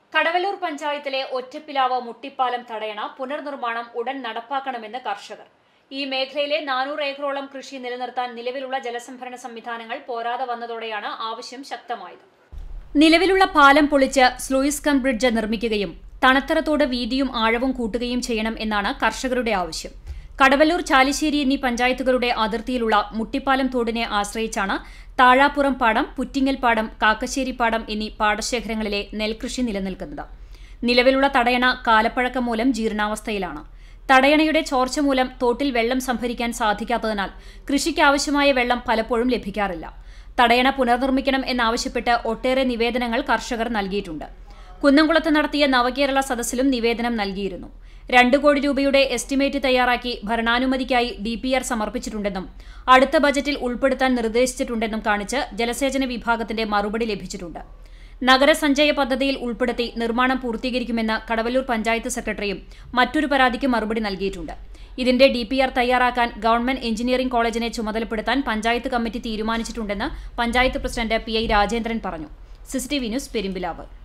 കടവല്ലൂർ പഞ്ചായത്തിലെ ഒറ്റപ്പിലാവ് മുട്ടിപ്പാലം തടയണ പുനർനിർമ്മാണം ഉടൻ നടപ്പാക്കണമെന്ന് കർഷകർ ഈ മേഖലയിലെ നാനൂറ് ഏക്കറോളം കൃഷി നിലനിർത്താൻ നിലവിലുള്ള ജലസംഭരണ സംവിധാനങ്ങൾ പോരാതെ വന്നതോടെയാണ് ആവശ്യം ശക്തമായത് നിലവിലുള്ള പാലം പൊളിച്ച് സ്ലൂയിസ് കം ബ്രിഡ്ജ് നിർമ്മിക്കുകയും തണത്തറത്തോട് വീതിയും ആഴവും കൂട്ടുകയും ചെയ്യണം എന്നാണ് കർഷകരുടെ ആവശ്യം കടവല്ലൂർ ചാലിശ്ശേരി എന്നീ പഞ്ചായത്തുകളുടെ അതിർത്തിയിലുള്ള മുട്ടിപ്പാലം തോടിനെ ആശ്രയിച്ചാണ് താഴാപ്പുറം പാടം പുറ്റിങ്ങൽ പാടം കാക്കശ്ശേരി പാടം എന്നീ പാടശേഖരങ്ങളിലെ നെൽകൃഷി നിലനിൽക്കുന്നത് നിലവിലുള്ള തടയണ കാലപ്പഴക്കം മൂലം ജീർണാവസ്ഥയിലാണ് തടയണയുടെ ചോർച്ച മൂലം തോട്ടിൽ വെള്ളം സംഭരിക്കാൻ സാധിക്കാത്തതിനാൽ കൃഷിക്കാവശ്യമായ വെള്ളം പലപ്പോഴും ലഭിക്കാറില്ല തടയണ പുനർനിർമ്മിക്കണം എന്നാവശ്യപ്പെട്ട് ഒട്ടേറെ നിവേദനങ്ങൾ കർഷകർ നൽകിയിട്ടുണ്ട് കുന്നംകുളത്ത് നടത്തിയ നവകേരള സദസ്സിലും നിവേദനം നൽകിയിരുന്നു രണ്ട് കോടി രൂപയുടെ എസ്റ്റിമേറ്റ് തയ്യാറാക്കി ഭരണാനുമതിക്കായി ഡി പി ആർ സമർപ്പിച്ചിട്ടുണ്ടെന്നും അടുത്ത ബജറ്റിൽ ഉൾപ്പെടുത്താൻ നിർദ്ദേശിച്ചിട്ടുണ്ടെന്നും കാണിച്ച് ജലസേചന വിഭാഗത്തിന്റെ മറുപടി ലഭിച്ചിട്ടുണ്ട് നഗരസഞ്ചയ പദ്ധതിയിൽ ഉൾപ്പെടുത്തി നിർമ്മാണം പൂർത്തീകരിക്കുമെന്ന് കടവല്ലൂർ പഞ്ചായത്ത് സെക്രട്ടറിയും മറ്റൊരു പരാതിക്ക് മറുപടി നൽകിയിട്ടുണ്ട് ഇതിന്റെ ഡി പി ആർ തയ്യാറാക്കാൻ ഗവൺമെന്റ് എഞ്ചിനീയറിംഗ് കോളേജിനെ ചുമതലപ്പെടുത്താൻ പഞ്ചായത്ത് കമ്മിറ്റി തീരുമാനിച്ചിട്ടുണ്ടെന്ന് panchayat president P I Rajendran പറഞ്ഞു സിസിടിവി ന്യൂസ് പെരുമ്പിലാവ്